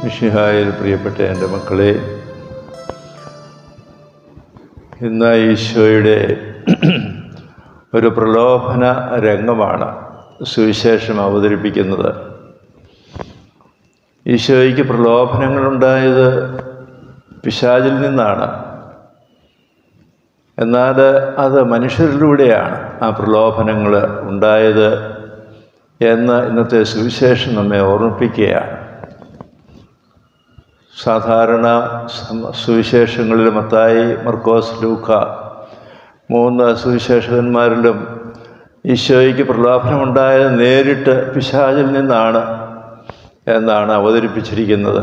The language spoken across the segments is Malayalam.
മിഷിഹായിൽ പ്രിയപ്പെട്ട എൻ്റെ മക്കളെ ഇന്ന് ഈശോയുടെ ഒരു പ്രലോഭന രംഗമാണ് സുവിശേഷം അവതരിപ്പിക്കുന്നത് ഈശോയ്ക്ക് പ്രലോഭനങ്ങളുണ്ടായത് പിശാചിൽ നിന്നാണ് എന്നാൽ അത് മനുഷ്യരിലൂടെയാണ് ആ പ്രലോഭനങ്ങൾ ഉണ്ടായത് എന്ന് ഇന്നത്തെ സുവിശേഷം നമ്മെ ഓർമ്മിപ്പിക്കുകയാണ് സാധാരണ സം- സുവിശേഷങ്ങളിൽ മത്തായി മർക്കോസ് ലൂക്ക മൂന്ന് സുവിശേഷകന്മാരിലും ഈശോയ്ക്ക് പ്രലോഭനമുണ്ടായത് നേരിട്ട് പിശാചിൽ നിന്നാണ് എന്നാണ് അവതരിപ്പിച്ചിരിക്കുന്നത്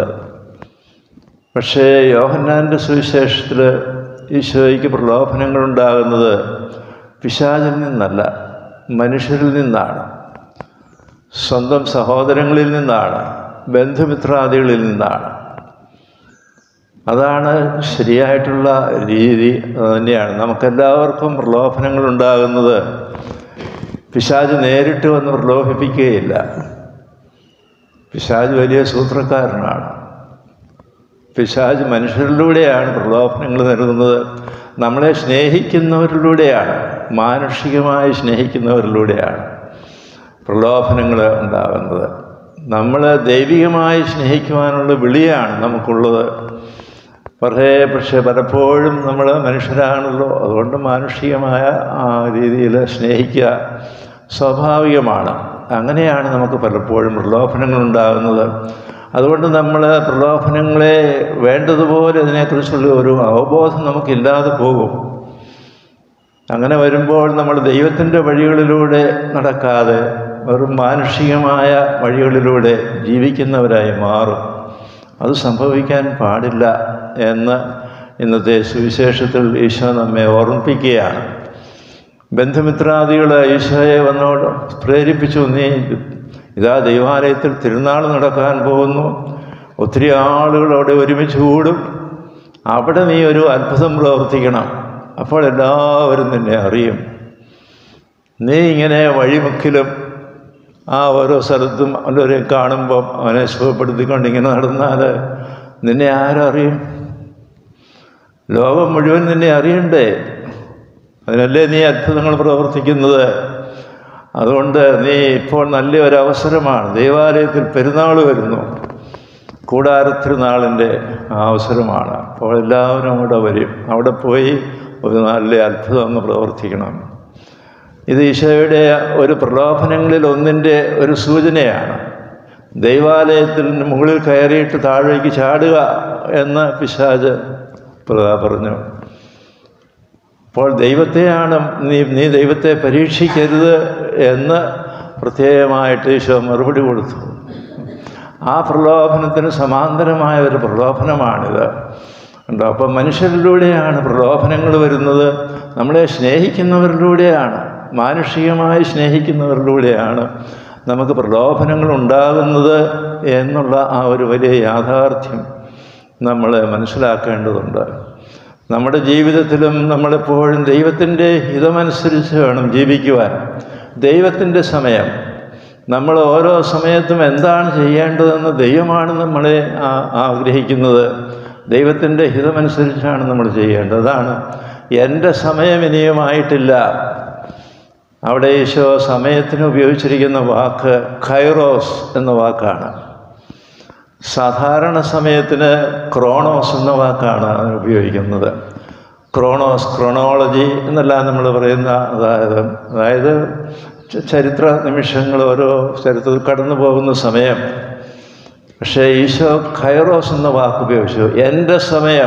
പക്ഷേ യോഹന്നാൻ്റെ സുവിശേഷത്തിൽ ഈശോയ്ക്ക് പ്രലോഭനങ്ങളുണ്ടാകുന്നത് പിശാചിൽ നിന്നല്ല മനുഷ്യരിൽ നിന്നാണ് സ്വന്തം സഹോദരങ്ങളിൽ നിന്നാണ് ബന്ധുമിത്രാദികളിൽ നിന്നാണ് അതാണ് ശരിയായിട്ടുള്ള രീതി അത് തന്നെയാണ് നമുക്കെല്ലാവർക്കും പ്രലോഭനങ്ങൾ ഉണ്ടാകുന്നത് പിശാജ് നേരിട്ട് വന്ന് പ്രലോഭിപ്പിക്കുകയില്ല പിശാജ് വലിയ സൂത്രക്കാരനാണ് പിശാജ് മനുഷ്യരിലൂടെയാണ് പ്രലോഭനങ്ങൾ നൽകുന്നത് നമ്മളെ സ്നേഹിക്കുന്നവരിലൂടെയാണ് മാനുഷികമായി സ്നേഹിക്കുന്നവരിലൂടെയാണ് പ്രലോഭനങ്ങൾ ഉണ്ടാകുന്നത് നമ്മൾ ദൈവികമായി സ്നേഹിക്കുവാനുള്ള വിളിയാണ് നമുക്കുള്ളത് പക്ഷേ പക്ഷേ പലപ്പോഴും നമ്മൾ മനുഷ്യരാണല്ലോ അതുകൊണ്ട് മാനുഷികമായ ആ രീതിയിൽ സ്നേഹിക്കുക സ്വാഭാവികമാണ് അങ്ങനെയാണ് നമുക്ക് പലപ്പോഴും പ്രലോഭനങ്ങൾ ഉണ്ടാകുന്നത് അതുകൊണ്ട് നമ്മൾ പ്രലോഭനങ്ങളെ വേണ്ടതുപോലെ അതിനെക്കുറിച്ചുള്ള ഒരു അവബോധം നമുക്കില്ലാതെ പോകും അങ്ങനെ വരുമ്പോൾ നമ്മൾ ദൈവത്തിൻ്റെ വഴികളിലൂടെ നടക്കാതെ വെറും മാനുഷികമായ വഴികളിലൂടെ ജീവിക്കുന്നവരായി മാറും അത് സംഭവിക്കാൻ പാടില്ല എന്ന് ഇന്നത്തെ സുവിശേഷത്തിൽ ഈശോ നമ്മെ ഓർമ്മിപ്പിക്കുകയാണ് ബന്ധുമിത്രാദികൾ ഈശോയെ വന്നോട് പ്രേരിപ്പിച്ചു നീ ഇതാ ദൈവാലയത്തിൽ തിരുനാൾ നടക്കാൻ പോകുന്നു ഒത്തിരി ആളുകൾ അവിടെ ഒരുമിച്ച് കൂടും അവിടെ നീ ഒരു അത്ഭുതം പ്രവർത്തിക്കണം അപ്പോൾ എല്ലാവരും നിന്നെ അറിയും നീ ഇങ്ങനെ വഴിമുക്കിലും ആ ഓരോ സ്ഥലത്തും എല്ലാവരെയും കാണുമ്പം അവനെ സുഖപ്പെടുത്തിക്കൊണ്ട് ഇങ്ങനെ നടന്നാൽ നിന്നെ ആരറിയും ലോകം മുഴുവൻ നിന്നെ അറിയണ്ടേ അതിനല്ലേ നീ അത്ഭുതങ്ങൾ പ്രവർത്തിക്കുന്നത് അതുകൊണ്ട് നീ ഇപ്പോൾ നല്ല ഒരു അവസരമാണ് ദേവാലയത്തിൽ പെരുന്നാൾ വരുന്നു കൂടാരത്തിരുന്നാളിൻ്റെ അവസരമാണ് അപ്പോൾ എല്ലാവരും അവിടെ വരും അവിടെ പോയി ഒരു നല്ല അത്ഭുതം അങ്ങ് പ്രവർത്തിക്കണം ഇത് ഈശോയുടെ ഒരു പ്രലോഭനങ്ങളിൽ ഒന്നിൻ്റെ ഒരു സൂചനയാണ് ദൈവാലയത്തിന് മുകളിൽ കയറിയിട്ട് താഴേക്ക് ചാടുക എന്ന് പിശാജ് പ്ര- പറഞ്ഞു അപ്പോൾ ദൈവത്തെയാണ് നീ നീ ദൈവത്തെ പരീക്ഷിക്കരുത് എന്ന് പ്രത്യേകമായിട്ട് ഈശോ മറുപടി കൊടുത്തു ആ പ്രലോഭനത്തിന് സമാന്തരമായ ഒരു പ്രലോഭനമാണിത് ഉണ്ടോ അപ്പം മനുഷ്യരിലൂടെയാണ് പ്രലോഭനങ്ങൾ വരുന്നത് നമ്മളെ സ്നേഹിക്കുന്നവരിലൂടെയാണ് മാനുഷികമായി സ്നേഹിക്കുന്നവരിലൂടെയാണ് നമുക്ക് പ്രലോഭനങ്ങൾ ഉണ്ടാകുന്നത് എന്നുള്ള ആ ഒരു വലിയ യാഥാർത്ഥ്യം നമ്മൾ മനസ്സിലാക്കേണ്ടതുണ്ട് നമ്മുടെ ജീവിതത്തിലും നമ്മളെപ്പോഴും ദൈവത്തിൻ്റെ ഹിതമനുസരിച്ച് വേണം ജീവിക്കുവാൻ ദൈവത്തിൻ്റെ സമയം നമ്മൾ ഓരോ സമയത്തും എന്താണ് ചെയ്യേണ്ടതെന്ന് ദൈവമാണ് നമ്മളെ ആ- ആഗ്രഹിക്കുന്നത് ദൈവത്തിൻ്റെ ഹിതമനുസരിച്ചാണ് നമ്മൾ ചെയ്യേണ്ടത് അതാണ് എൻ്റെ സമയം ഇനിയുമായിട്ടില്ല അവിടെ ഈശോ സമയത്തിന് ഉപയോഗിച്ചിരിക്കുന്ന വാക്ക് ഖൈറോസ് എന്ന വാക്കാണ് സാധാരണ സമയത്തിന് ക്രോണോസ് എന്ന വാക്കാണ് ഉപയോഗിക്കുന്നത് ക്രോണോസ് ക്രോണോളജി എന്നെല്ലാം നമ്മൾ പറയുന്ന അതായത് അതായത് ച- ചരിത്ര നിമിഷങ്ങൾ ഓരോ ചരിത്രത്തിൽ കടന്നു പോകുന്ന സമയം പക്ഷേ ഈശോ ഖൈറോസ് എന്ന വാക്ക് ഉപയോഗിച്ചു എൻ്റെ സമയം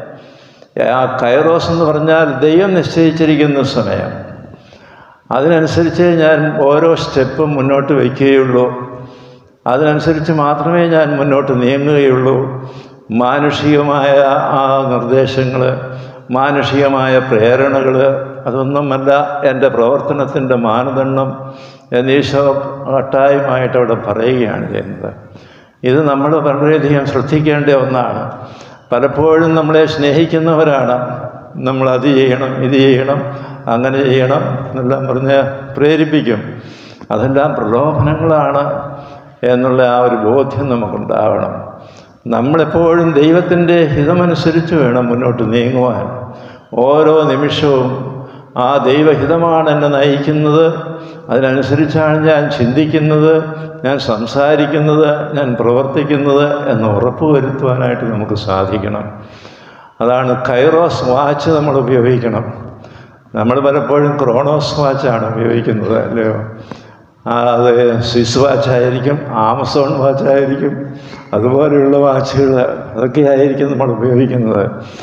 ആ കൈറോസ് എന്ന് പറഞ്ഞാൽ ദൈവം നിശ്ചയിച്ചിരിക്കുന്ന സമയം അതിനനുസരിച്ച് ഞാൻ ഓരോ സ്റ്റെപ്പും മുന്നോട്ട് വയ്ക്കുകയുള്ളൂ അതിനനുസരിച്ച് മാത്രമേ ഞാൻ മുന്നോട്ട് നീങ്ങുകയുള്ളൂ മാനുഷികമായ ആ നിർദ്ദേശങ്ങൾ മാനുഷികമായ പ്രേരണകൾ അതൊന്നുമല്ല എൻ്റെ പ്രവർത്തനത്തിൻ്റെ മാനദണ്ഡം എന്ന് ഈശോ കട്ടായമായിട്ട് അവിടെ പറയുകയാണ് ചെയ്യുന്നത് ഇത് നമ്മൾ വളരെയധികം ശ്രദ്ധിക്കേണ്ട ഒന്നാണ് പലപ്പോഴും നമ്മളെ സ്നേഹിക്കുന്നവരാണ് നമ്മൾ അത് ചെയ്യണം ഇത് ചെയ്യണം അങ്ങനെ ചെയ്യണം എന്നെല്ലാം പറഞ്ഞ് പ്രേരിപ്പിക്കും അതെല്ലാം പ്രലോഭനങ്ങളാണ് എന്നുള്ള ആ ഒരു ബോധ്യം നമുക്കുണ്ടാവണം നമ്മളെപ്പോഴും ദൈവത്തിൻ്റെ ഹിതമനുസരിച്ച് വേണം മുന്നോട്ട് നീങ്ങുവാൻ ഓരോ നിമിഷവും ആ ദൈവഹിതമാണ് എന്നെ നയിക്കുന്നത് അതിനനുസരിച്ചാണ് ഞാൻ ചിന്തിക്കുന്നത് ഞാൻ സംസാരിക്കുന്നത് ഞാൻ പ്രവർത്തിക്കുന്നത് എന്ന് ഉറപ്പുവരുത്തുവാനായിട്ട് നമുക്ക് സാധിക്കണം അതാണ് കൈറോസ് വാച്ച് നമ്മൾ ഉപയോഗിക്കണം നമ്മൾ പലപ്പോഴും ക്രോണോസ് വാച്ചാണ് ഉപയോഗിക്കുന്നത് അല്ലയോ ആ, അത് സ്വിസ് വാച്ചായിരിക്കും ആമസോൺ വാച്ചായിരിക്കും അതുപോലെയുള്ള വാച്ചുകൾ അതൊക്കെ ആയിരിക്കും നമ്മൾ ഉപയോഗിക്കുന്നത്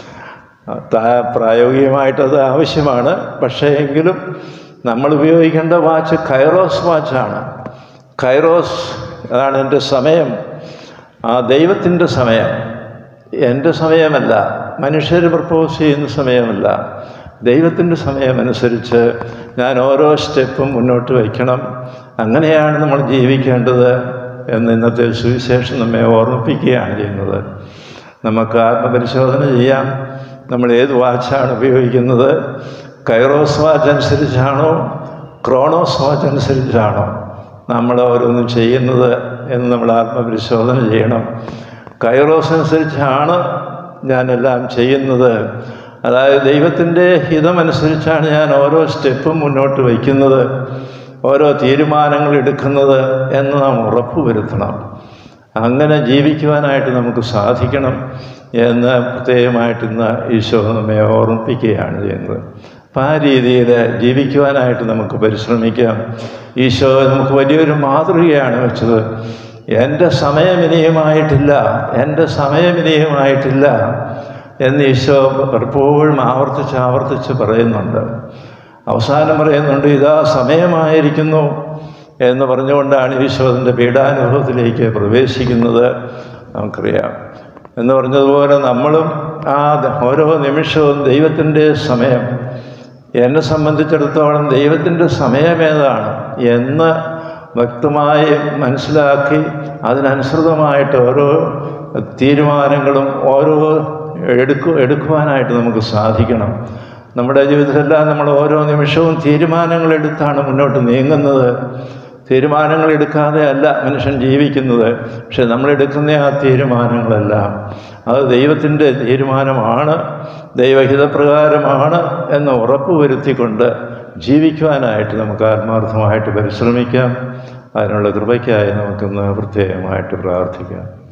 ത- പ്രായോഗികമായിട്ട് അത് ആവശ്യമാണ് പക്ഷേ എങ്കിലും നമ്മൾ ഉപയോഗിക്കേണ്ട വാച്ച് കൈറോസ് വാച്ചാണ് കൈറോസ് അതാണ് എൻ്റെ സമയം ആ ദൈവത്തിൻ്റെ സമയം എൻ്റെ സമയമല്ല മനുഷ്യർ പ്രപ്പോസ് ചെയ്യുന്ന സമയമല്ല ദൈവത്തിൻ്റെ സമയമനുസരിച്ച് ഞാൻ ഓരോ സ്റ്റെപ്പും മുന്നോട്ട് വയ്ക്കണം അങ്ങനെയാണ് നമ്മൾ ജീവിക്കേണ്ടത് എന്ന് ഇന്നത്തെ സുവിശേഷം നമ്മെ ഓർമ്മിപ്പിക്കുകയാണ് ചെയ്യുന്നത് നമുക്ക് ആത്മപരിശോധന ചെയ്യാം നമ്മൾ ഏത് വാച്ചാണ് ഉപയോഗിക്കുന്നത് കൈറോസ് വാച്ച് അനുസരിച്ചാണോ ക്രോണോസ് വാച്ച് അനുസരിച്ചാണോ നമ്മൾ ഓരോന്നും ചെയ്യുന്നത് എന്ന് നമ്മൾ ആത്മപരിശോധന ചെയ്യണം കൈറോസ് അനുസരിച്ചാണ് ഞാനെല്ലാം ചെയ്യുന്നത് അതായത് ദൈവത്തിൻ്റെ ഹിതമനുസരിച്ചാണ് ഞാൻ ഓരോ സ്റ്റെപ്പും മുന്നോട്ട് വയ്ക്കുന്നത് ഓരോ തീരുമാനങ്ങൾ എടുക്കുന്നത് എന്ന് നാം ഉറപ്പുവരുത്തണം അങ്ങനെ ജീവിക്കുവാനായിട്ട് നമുക്ക് സാധിക്കണം എന്ന് പ്രത്യേകമായിട്ട് ഇന്ന് ഈശോ നമ്മെ ഓർമ്മിപ്പിക്കുകയാണ് ചെയ്യുന്നത് അപ്പം ആ രീതിയിൽ ജീവിക്കുവാനായിട്ട് നമുക്ക് പരിശ്രമിക്കാം ഈശോ നമുക്ക് വലിയൊരു മാതൃകയാണ് വെച്ചത് എൻ്റെ സമയം ഇനിയുമായിട്ടില്ല എൻ്റെ സമയം ഇനിയുമായിട്ടില്ല എന്ന് ഈശോ പലപ്പോഴും ആവർത്തിച്ച് ആവർത്തിച്ച് പറയുന്നുണ്ട് അവസാനം പറയുന്നുണ്ട് ഇതാ സമയമായിരിക്കുന്നു എന്ന് പറഞ്ഞുകൊണ്ടാണ് ഈശോ അതിൻ്റെ പീഡാനുഭവത്തിലേക്ക് പ്രവേശിക്കുന്നത് നമുക്കറിയാം എന്ന് പറഞ്ഞതുപോലെ നമ്മളും ആ ദ- ഓരോ നിമിഷവും ദൈവത്തിൻ്റെ സമയം എന്നെ സംബന്ധിച്ചിടത്തോളം ദൈവത്തിൻ്റെ സമയമേതാണ് എന്ന് വ്യക്തമായി മനസ്സിലാക്കി അതിനനുസൃതമായിട്ട് ഓരോ തീരുമാനങ്ങളും ഓരോ എടുക്കു എടുക്കുവാനായിട്ട് നമുക്ക് സാധിക്കണം നമ്മുടെ ജീവിതത്തിലെല്ലാം നമ്മൾ ഓരോ നിമിഷവും തീരുമാനങ്ങൾ എടുത്താണ് മുന്നോട്ട് നീങ്ങുന്നത് തീരുമാനങ്ങൾ എടുക്കാതെ അല്ല മനുഷ്യൻ ജീവിക്കുന്നത് പക്ഷെ നമ്മളെടുക്കുന്ന ആ തീരുമാനങ്ങളെല്ലാം അത് ദൈവത്തിൻ്റെ തീരുമാനമാണ് ദൈവഹിതപ്രകാരമാണ് എന്ന് ഉറപ്പ് വരുത്തിക്കൊണ്ട് ജീവിക്കുവാനായിട്ട് നമുക്ക് ആത്മാർത്ഥമായിട്ട് പരിശ്രമിക്കാം അതിനുള്ള കൃപയ്ക്കായി നമുക്കിന്ന് പ്രത്യേകമായിട്ട് പ്രാർത്ഥിക്കാം